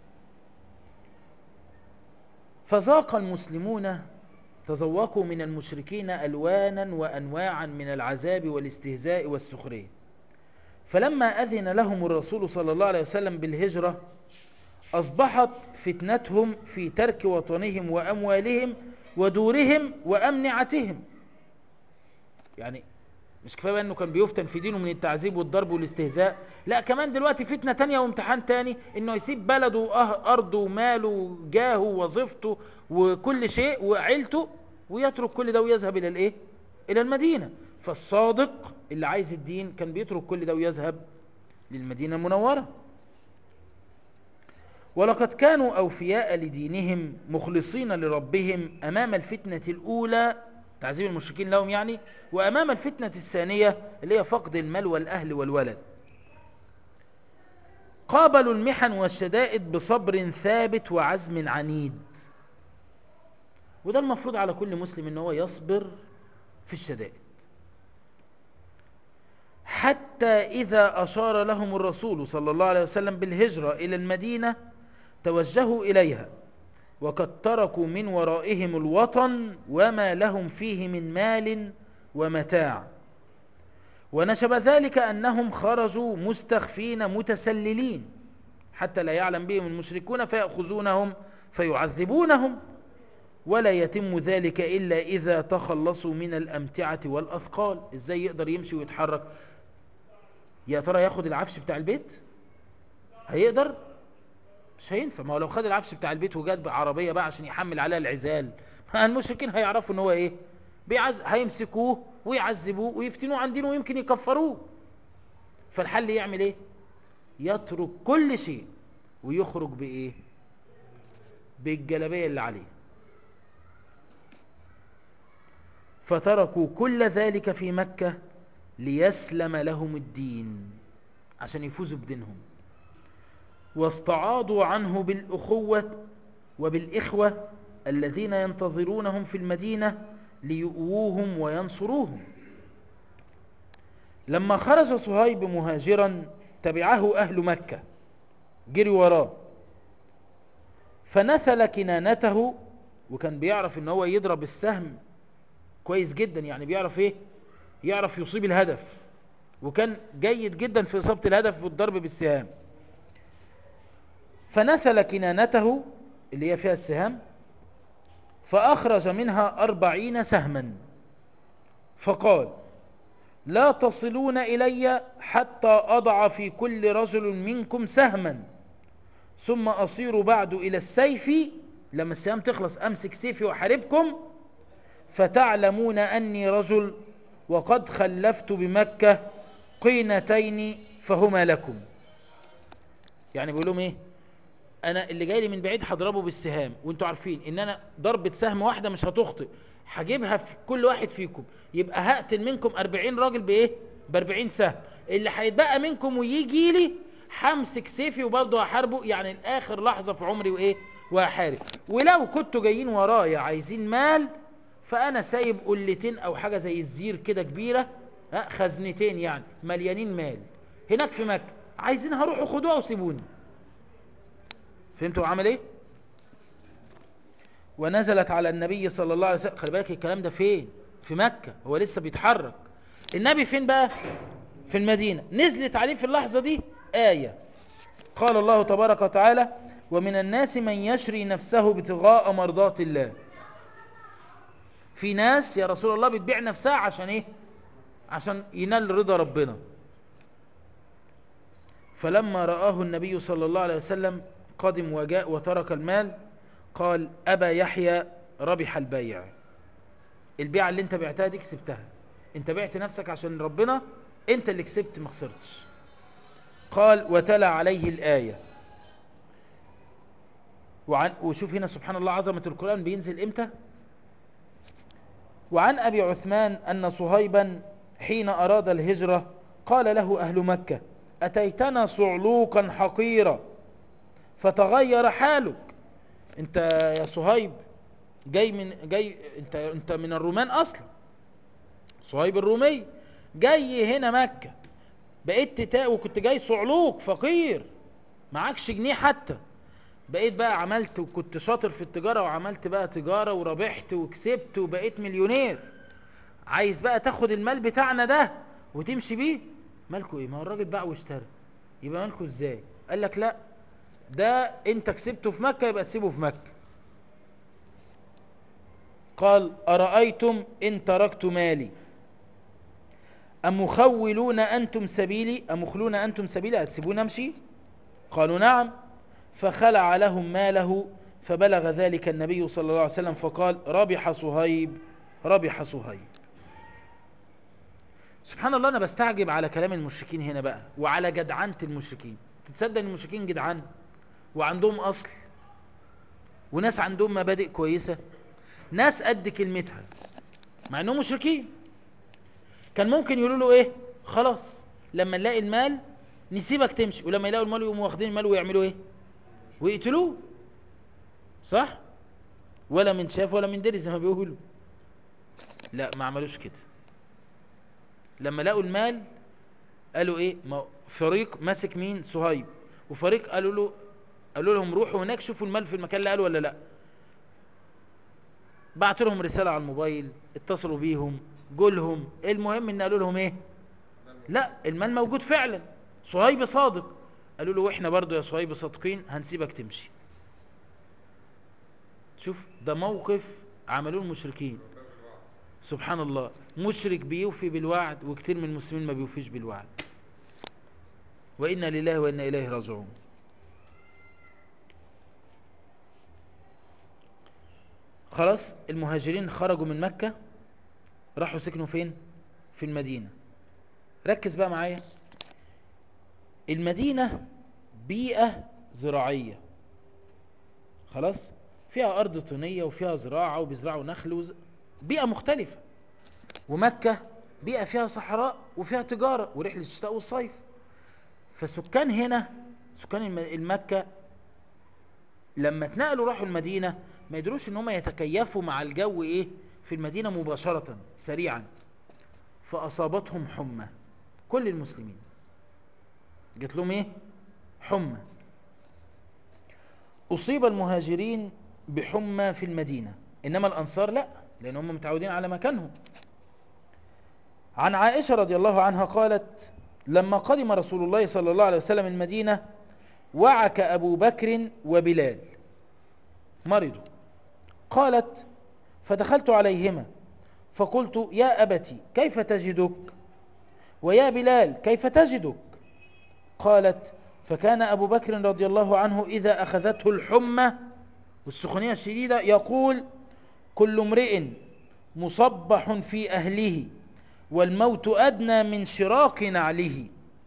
فذاق المسلمون تذوقوا من المشركين ألوانا وأنواعا من العذاب والاستهزاء والسخرية فلما أذن لهم الرسول صلى الله عليه وسلم بالهجرة أصبحت فتنتهم في ترك وطنهم وأموالهم ودورهم وأمنعتهم يعني مش كفاية بقى انه كان بيفتن في دينه من التعذيب والضرب والاستهزاء لا كمان دلوقتي فتنة تانية وامتحان تاني انه يسيب بلده وارضه وماله وجاهه ووظيفته وكل شيء وعيلته ويترك كل ده ويذهب الى الايه الى المدينة فالصادق اللي عايز الدين كان بيترك كل ده ويذهب للمدينة المنورة ولقد كانوا أوفياء لدينهم مخلصين لربهم أمام الفتنة الأولى تعذيب المشركين لهم يعني وأمام الفتنة الثانية اللي هي فقد المال والأهل والولد قابلوا المحن والشدائد بصبر ثابت وعزم عنيد وده المفروض على كل مسلم ان هو يصبر في الشدائد حتى إذا أشار لهم الرسول صلى الله عليه وسلم بالهجرة إلى المدينة توجهوا إليها وقد تركوا من ورائهم الوطن وما لهم فيه من مال ومتاع ونشب ذلك أنهم خرجوا مستخفين متسللين حتى لا يعلم بهم المشركون فيأخذونهم فيعذبونهم ولا يتم ذلك إلا إذا تخلصوا من الأمتعة والأثقال إزاي يقدر يمشي ويتحرك يا ترى ياخد العفش بتاع البيت هيقدر مش هينفع ما هو لو خد العفش بتاع البيت وجات بعربية بقى عشان يحمل عليها العزال المشركين هيعرفوا ان هو ايه بيعز... هيمسكوه ويعذبوه ويفتنوه عن دينه ويمكن يكفروه فالحل يعمل ايه يترك كل شيء ويخرج بايه بالجلبية اللي عليه فتركوا كل ذلك في مكة ليسلم لهم الدين عشان يفوزوا بدينهم واستعاضوا عنه بالأخوة وبالإخوة الذين ينتظرونهم في المدينة ليؤووهم وينصروهم لما خرج صهيب مهاجرا تبعه أهل مكة جري وراه فنثل كنانته وكان بيعرف ان هو يضرب السهم كويس جدا يعني بيعرف ايه يعرف يصيب الهدف وكان جيد جدا في إصابة الهدف والضرب بالسهام فنثل كنانته اللي هي فيها السهام فأخرج منها أربعين سهما فقال لا تصلون إلي حتى أضع في كل رجل منكم سهما ثم أصير بعد إلى السيف لما السهام تخلص أمسك سيفي وحاربكم فتعلمون أني رجل وقد خلفت بمكة قينتين فهما لكم يعني بيقول لهم ايه انا اللي جاي لي من بعيد هضربه بالسهام وانتوا عارفين ان انا ضربة سهم واحدة مش هتخطئ هجيبها في كل واحد فيكم يبقى هقتل منكم 40 راجل بايه ب 40 سهم اللي هيتبقى منكم ويجي لي همسك سيفي وبرضه هحاربه يعني لاخر لحظة في عمري وايه وهحارب ولو كنتوا جايين ورايا عايزين مال فانا سايب قلتين او حاجة زي الزير كده كبيرة ها خزنتين يعني مليانين مال هناك في مكة عايزين هروحوا خدوها وسيبوني فهمتوا عمل ايه ونزلت على النبي صلى الله عليه وسلم خلي بالك الكلام ده فين في مكة هو لسه بيتحرك النبي فين بقى في المدينة نزلت عليه في اللحظة دي آية قال الله تبارك وتعالى ومن الناس من يشري نفسه ابتغاء مرضات الله في ناس يا رسول الله بتبيع نفسها عشان ايه عشان ينال رضا ربنا فلما رآه النبي صلى الله عليه وسلم قدم وجاء وترك المال قال أبا يحيى ربح البيع البيعة اللي انت بعتها دي كسبتها انت بعت نفسك عشان ربنا انت اللي كسبت ما خسرتش قال وتلا عليه الآية وعن وشوف هنا سبحان الله عظمة القرآن بينزل امتى وعن أبي عثمان أن صهيبا حين أراد الهجرة قال له أهل مكة أتيتنا صعلوقا حقيرا فتغير حالك انت يا صهيب جاي من جاي انت انت من الرومان اصلا صهيب الرومي جاي هنا مكة بقيت تتا وكنت جاي صعلوك فقير معكش جنيه حتى بقيت بقى عملت وكنت شاطر في التجارة وعملت بقى تجارة وربحت وكسبت وبقيت مليونير عايز بقى تاخد المال بتاعنا ده وتمشي بيه مالكوا ايه ما هو الراجل باع واشترى يبقى مالكوا ازاي قال لك لا ده انت كسبته في مكة يبقى تسيبه في مكة قال أرأيتم إن تركت مالي أمخولون أنتم سبيلي أمخلون أنتم سبيلي هتسيبون أمشي قالوا نعم فخلع لهم ماله فبلغ ذلك النبي صلى الله عليه وسلم فقال ربح صهيب ربح صهيب سبحان الله أنا بستعجب على كلام المشركين هنا بقى وعلى جدعنة المشركين تتصدق ان المشركين جدعان وعندهم أصل وناس عندهم مبادئ كويسة ناس قد كلمتها مع انهم مشركين كان ممكن يقولوا له ايه خلاص لما نلاقي المال نسيبك تمشي ولما يلاقوا المال يقوموا واخدين المال ويعملوا ايه ويقتلوه صح ولا من شاف ولا من دري زي ما بيقولوا لا ما عملوش كده لما لقوا المال قالوا ايه ما فريق ماسك مين صهيب وفريق قالوا له قالوا لهم روحوا هناك شوفوا المال في المكان اللي قالوا ولا لا بعتوا لهم رسالة على الموبايل اتصلوا بيهم جولهم المهم ان قالوا لهم ايه لا المال موجود فعلا صهيب صادق قالوا له واحنا برضو يا صهيب صادقين هنسيبك تمشي شوف ده موقف عملوه المشركين سبحان الله مشرك بيوفي بالوعد وكتير من المسلمين ما بيوفيش بالوعد وإنا لله وإنا إليه راجعون خلاص المهاجرين خرجوا من مكة راحوا سكنوا فين في المدينة ركز بقى معايا المدينة بيئة زراعية خلاص فيها أرض طينية وفيها زراعة وبيزرعوا نخل وز... بيئة مختلفة ومكة بيئة فيها صحراء وفيها تجارة ورحلة الشتاء والصيف فسكان هنا سكان الم- المكة لما اتنقلوا راحوا المدينة ما يدروش ان هم يتكيفوا مع الجو ايه في المدينة مباشرة سريعا فأصابتهم حمى كل المسلمين جات لهم ايه حمى أصيب المهاجرين بحمى في المدينة إنما الأنصار لا لأن هم متعودين على مكانهم عن عائشة رضي الله عنها قالت لما قدم رسول الله صلى الله عليه وسلم المدينة وعك أبو بكر وبلال مرضوا قالت فدخلت عليهما فقلت يا أبتي كيف تجدك ويا بلال كيف تجدك قالت فكان أبو بكر رضي الله عنه إذا أخذته الحمى والسخونية الشديدة يقول كل امرئ مصبح في أهله والموت أدنى من شراك نعله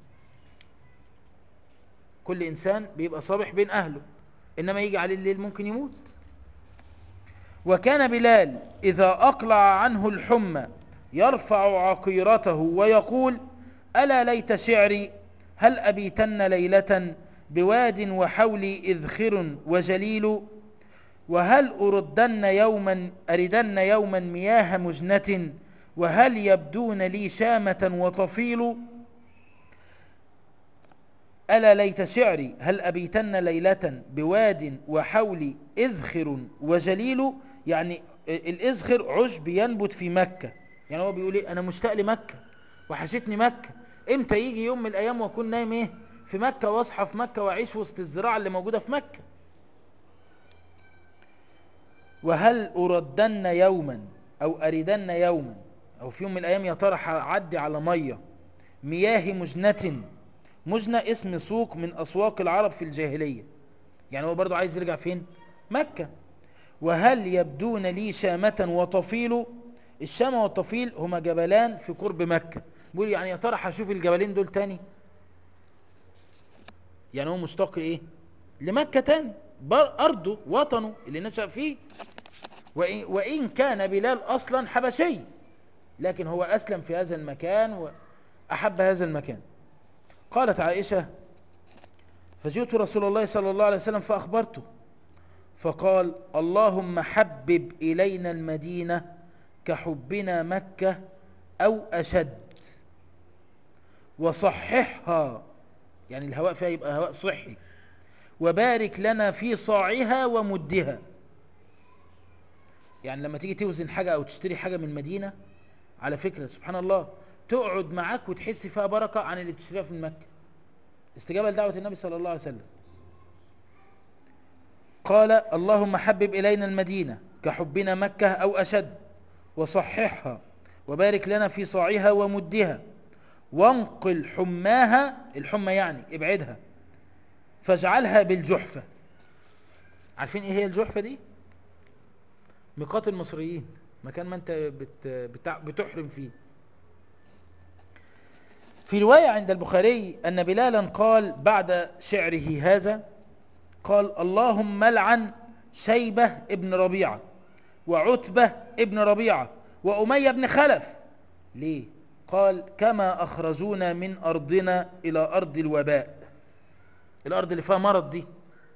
كل إنسان بيبقى صابح بين أهله إنما يجي عليه الليل ممكن يموت وكان بلال إذا أقلع عنه الحمى يرفع عقيرته ويقول ألا ليت شعري هل أبيتن ليلة بواد وحولي إذخر وجليل وهل أردن يوما أردن يوما مياه مجنة وهل يبدون لي شامة وطفيل ألا ليت شعري هل أبيتن ليلة بواد وحولي إذخر وجليل يعني الإذخر عشب ينبت في مكة يعني هو بيقول إيه أنا مشتاق لمكة وحشتني مكة إمتى يجي يوم من الأيام وأكون نايم إيه في مكة وأصحى في مكة وأعيش وسط الزراعة اللي موجودة في مكة وهل أردن يوما أو أردن يوما أو في يوم من الأيام يا ترى هعدي على مية مياه مجنة مجنة اسم سوق من أسواق العرب في الجاهلية يعني هو برضو عايز يرجع فين مكة وهل يبدون لي شامة وطفيل الشامة والطفيل هما جبلان في قرب مكة بيقول يعني يا ترى هشوف الجبلين دول تاني يعني هو مشتاق ايه لمكة تاني أرضه وطنه اللي نشأ فيه وإن, وإن كان بلال أصلا حبشي لكن هو أسلم في هذا المكان وأحب هذا المكان قالت عائشة فجئت رسول الله صلى الله عليه وسلم فأخبرته فقال اللهم حبب إلينا المدينة كحبنا مكة أو أشد وصححها يعني الهواء فيها يبقى هواء صحي وبارك لنا في صاعها ومدها يعني لما تيجي توزن حاجة أو تشتري حاجة من مدينة على فكرة سبحان الله تقعد معاك وتحس فيها بركة عن اللي بتشتريها في مكة استجابة لدعوة النبي صلى الله عليه وسلم قال اللهم حبب إلينا المدينة كحبنا مكة أو أشد وصححها وبارك لنا في صاعها ومدها وانقل حماها الحمى يعني ابعدها فاجعلها بالجحفة عارفين ايه هي الجحفة دي ميقات المصريين مكان ما انت بت بتع بتحرم فيه في رواية عند البخاري أن بلالا قال بعد شعره هذا قال اللهم لعن شيبة ابن ربيعة وعتبة ابن ربيعة وأمية بن خلف ليه قال كما أخرجونا من أرضنا إلى أرض الوباء الأرض اللي فيها مرض دي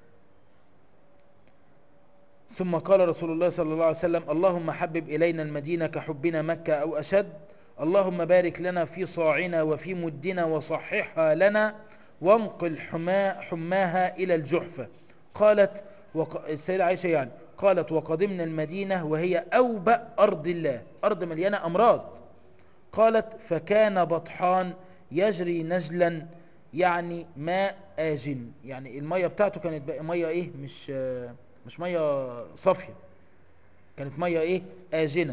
ثم قال رسول الله صلى الله عليه وسلم اللهم حبب إلينا المدينة كحبنا مكة أو أشد اللهم بارك لنا في صاعنا وفي مدنا وصححها لنا وانقل حما حماها إلى الجحفة قالت وق... السيدة عائشة يعني قالت وقدمنا المدينة وهي أوبأ أرض الله أرض مليانة أمراض قالت فكان بطحان يجري نجلا يعني ماء آجن يعني المية بتاعته كانت بقى مية ايه مش مش مية صافية كانت مية ايه آجنة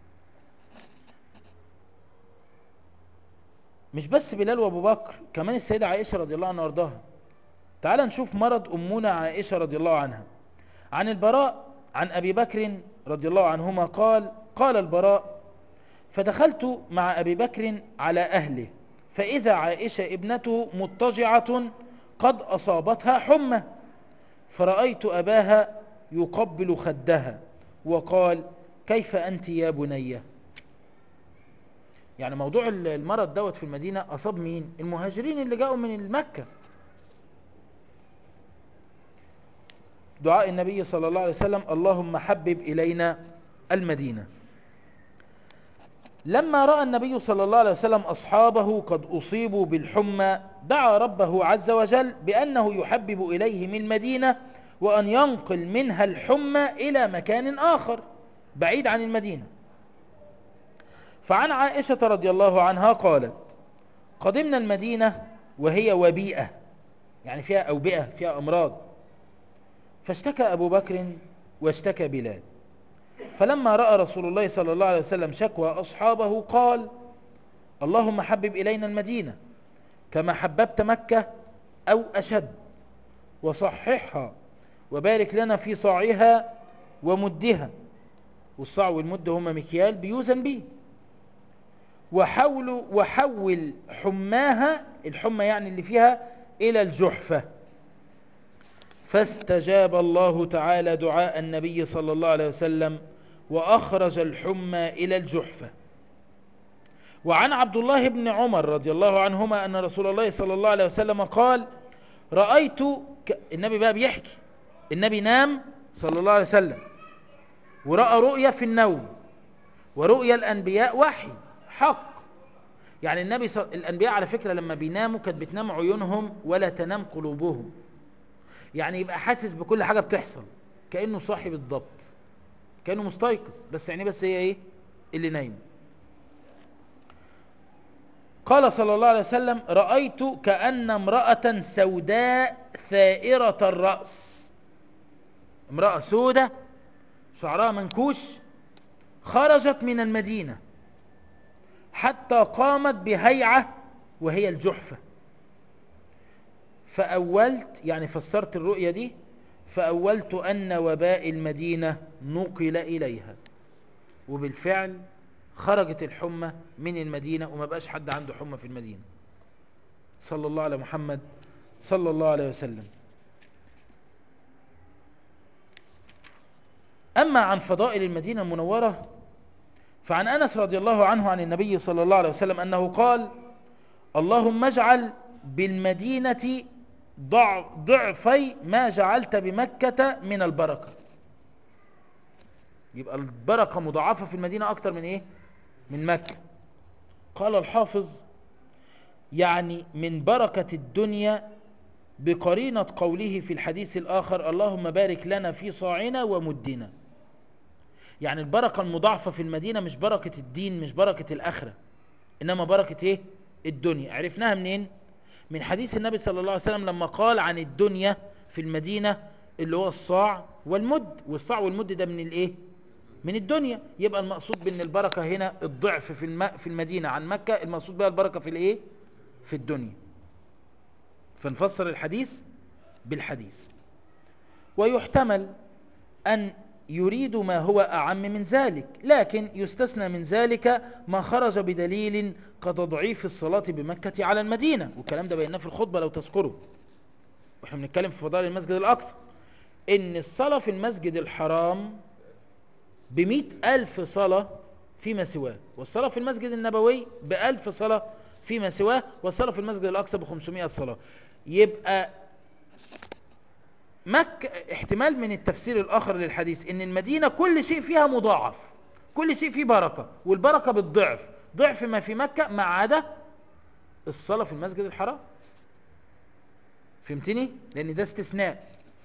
مش بس بلال وابو بكر كمان السيدة عائشة رضي الله عنها وارضاها تعال نشوف مرض أمنا عائشة رضي الله عنها عن البراء عن أبي بكر رضي الله عنهما قال قال البراء فدخلت مع أبي بكر على أهله فإذا عائشة ابنته مضطجعة قد أصابتها حمى فرأيت أباها يقبل خدها وقال كيف أنت يا بنية يعني موضوع المرض دوت في المدينة أصاب مين المهاجرين اللي جاءوا من مكة دعاء النبي صلى الله عليه وسلم اللهم حبب إلينا المدينة لما رأى النبي صلى الله عليه وسلم أصحابه قد أصيبوا بالحمى دعا ربه عز وجل بأنه يحبب إليهم المدينة وأن ينقل منها الحمى إلى مكان آخر بعيد عن المدينة فعن عائشة رضي الله عنها قالت قدمنا المدينة وهي وبيئة يعني فيها أوبئة فيها أمراض فاشتكى أبو بكر واشتكى بلال فلما رأى رسول الله صلى الله عليه وسلم شكوى أصحابه قال اللهم حبب إلينا المدينة كما حببت مكة أو أشد وصححها وبارك لنا في صاعها ومدها والصاع والمد هما مكيال بيوزن به وحول وحول حماها الحمى يعني اللي فيها إلى الجحفة فاستجاب الله تعالى دعاء النبي صلى الله عليه وسلم وأخرج الحمى إلى الجحفة وعن عبد الله بن عمر رضي الله عنهما أن رسول الله صلى الله عليه وسلم قال رأيت ك... النبي بقى بيحكي النبي نام صلى الله عليه وسلم ورأى رؤيا في النوم ورؤيا الأنبياء وحي حق يعني النبي صل... الأنبياء على فكرة لما بيناموا كانت بتنام عيونهم ولا تنام قلوبهم يعني يبقى حاسس بكل حاجة بتحصل كأنه صاحي بالضبط كأنه مستيقظ بس يعني بس هي ايه اللي نايم قال صلى الله عليه وسلم رأيت كأن امرأة سوداء ثائرة الرأس امرأة سودة شعرها منكوش خرجت من المدينة حتى قامت بهيعة وهي الجحفة فأولت يعني فسرت الرؤية دي فأولت أن وباء المدينة نقل إليها وبالفعل خرجت الحمى من المدينة وما بقاش حد عنده حمى في المدينة صلى الله على محمد صلى الله عليه وسلم أما عن فضائل المدينة المنورة فعن أنس رضي الله عنه عن النبي صلى الله عليه وسلم أنه قال اللهم اجعل بالمدينة ضعفي ما جعلت بمكة من البركة يبقى البركة مضاعفة في المدينة أكتر من إيه من مكة قال الحافظ يعني من بركة الدنيا بقرينة قوله في الحديث الآخر اللهم بارك لنا في صاعنا ومدنا يعني البركة المضاعفة في المدينة مش بركة الدين مش بركة الآخرة إنما بركة إيه الدنيا عرفناها منين من حديث النبي صلى الله عليه وسلم لما قال عن الدنيا في المدينة اللي هو الصاع والمد والصاع والمد ده من الايه من الدنيا يبقى المقصود بان البركة هنا الضعف في الم... في المدينة عن مكة المقصود بها البركة في الايه في الدنيا فنفسر الحديث بالحديث ويحتمل ان يريد ما هو أعم من ذلك لكن يستثنى من ذلك ما خرج بدليل كتضعيف الصلاة بمكة على المدينة والكلام ده بيناه في الخطبة لو تذكروا واحنا بنتكلم في فضائل المسجد الأقصى إن الصلاة في المسجد الحرام بمئة ألف صلاة فيما سواه والصلاة في المسجد النبوي بألف صلاة فيما سواه والصلاة في المسجد الأقصى بخمسمائة صلاة يبقى مكة احتمال من التفسير الآخر للحديث ان المدينة كل شيء فيها مضاعف كل شيء فيه بركة والبركة بالضعف ضعف ما في مكة ما عدا الصلاة في المسجد الحرام فهمتني لان ده استثناء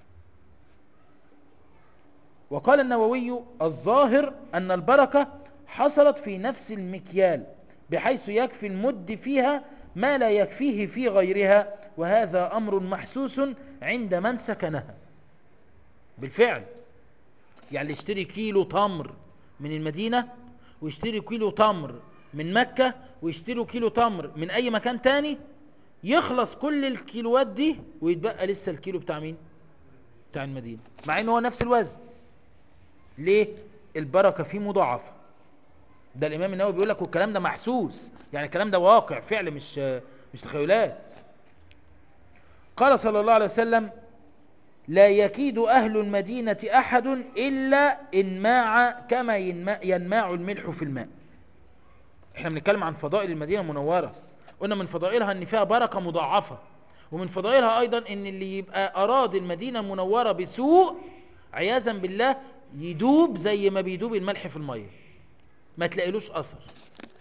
وقال النووي الظاهر ان البركة حصلت في نفس المكيال بحيث يكفي المد فيها ما لا يكفيه في غيرها وهذا أمر محسوس عند من سكنها بالفعل يعني يشتري كيلو تمر من المدينة ويشتري كيلو تمر من مكة ويشتري كيلو تمر من أي مكان تاني يخلص كل الكيلوات دي ويتبقى لسه الكيلو بتاع مين بتاع المدينة مع انه هو نفس الوزن ليه البركة فيه مضاعفة ده الامام النووي بيقول لك والكلام ده محسوس يعني الكلام ده واقع فعل مش مش تخيلات قال صلى الله عليه وسلم لا يكيد أهل المدينة أحد إلا إنماع كما ينماع الملح في الماء احنا بنتكلم عن فضائل المدينة المنورة قلنا من فضائلها ان فيها بركة مضاعفة ومن فضائلها ايضا ان اللي يبقى اراد المدينة المنورة بسوء عياذا بالله يدوب زي ما بيدوب الملح في المية ما تلاقيلوش اثر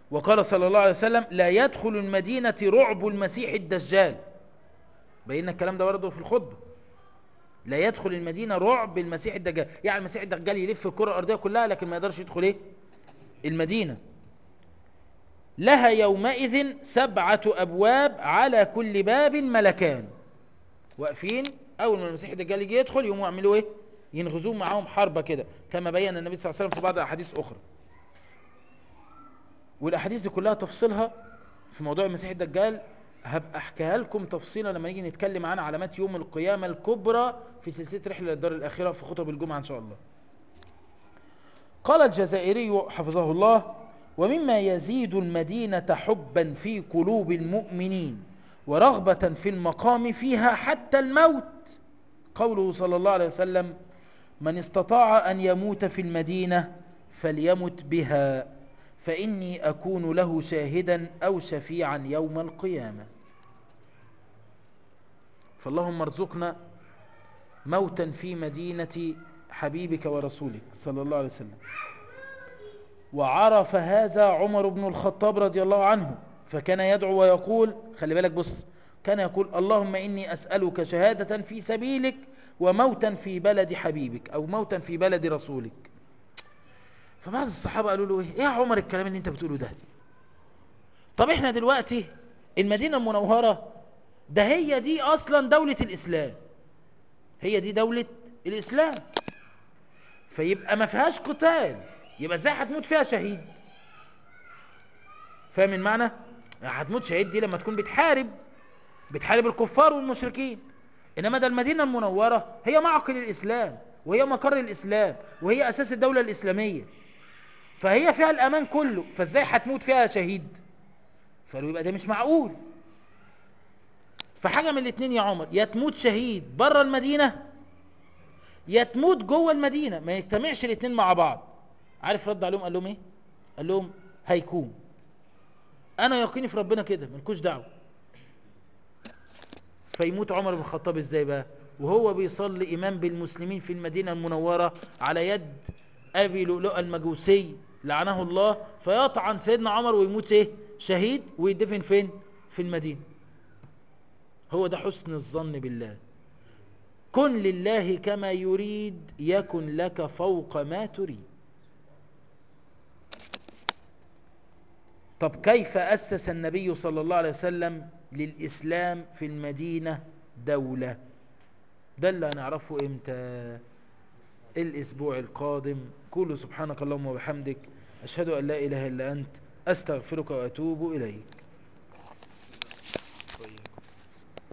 وقال صلى الله عليه وسلم لا يدخل المدينة رعب المسيح الدجال بينا الكلام ده برضه في الخطبة لا يدخل المدينة رعب المسيح الدجال يعني المسيح الدجال يلف الكرة الأرضية كلها لكن ما يقدرش يدخل ايه المدينة لها يومئذ سبعة أبواب على كل باب ملكان واقفين أول ما المسيح الدجال يجي يدخل يقوموا يعملوا ايه ينغزوه معاهم حربة كده كما بين النبي صلى الله عليه وسلم في بعض الأحاديث أخرى والأحاديث دي كلها تفصيلها في موضوع المسيح الدجال هبقى احكيها لكم تفصيلا لما نيجي نتكلم عن علامات يوم القيامة الكبرى في سلسلة رحلة للدار الأخيرة في خطب الجمعة إن شاء الله قال الجزائري حفظه الله ومما يزيد المدينة حبا في قلوب المؤمنين ورغبة في المقام فيها حتى الموت قوله صلى الله عليه وسلم من استطاع أن يموت في المدينة فليمت بها فإني أكون له شاهدا أو شفيعا يوم القيامة فاللهم ارزقنا موتا في مدينة حبيبك ورسولك صلى الله عليه وسلم وعرف هذا عمر بن الخطاب رضي الله عنه فكان يدعو ويقول خلي بالك بص كان يقول اللهم إني أسألك شهادة في سبيلك وموتا في بلد حبيبك أو موتا في بلد رسولك فبعض الصحابة قالوا له ايه ايه يا عمر الكلام اللي انت بتقوله ده طب احنا دلوقتي المدينة المنورة ده هي دي اصلا دولة الاسلام هي دي دولة الاسلام فيبقى ما فيهاش قتال يبقى ازاي هتموت فيها شهيد فاهم المعنى هتموت شهيد دي لما تكون بتحارب بتحارب الكفار والمشركين انما ده المدينة المنورة هي معقل الاسلام وهي مقر الاسلام وهي اساس الدولة الاسلامية فهي فيها الامان كله فازاي هتموت فيها شهيد فقالوا يبقى ده مش معقول فحاجة من الاتنين يا عمر يا تموت شهيد بره المدينة يا تموت جوه المدينة ما يجتمعش الاتنين مع بعض عارف رد عليهم قال لهم ايه قال لهم هيكون انا يقيني في ربنا كده ملكوش دعوه فيموت عمر بن الخطاب ازاي بقى وهو بيصلي امام بالمسلمين في المدينة المنورة على يد ابي لؤلؤ المجوسي لعنه الله فيطعن سيدنا عمر ويموت ايه شهيد ويدفن فين في المدينة هو ده حسن الظن بالله كن لله كما يريد يكن لك فوق ما تريد طب كيف أسس النبي صلى الله عليه وسلم للإسلام في المدينة دولة ده اللي هنعرفه امتى الاسبوع القادم قولوا سبحانك اللهم وبحمدك اشهد ان لا اله الا انت استغفرك واتوب اليك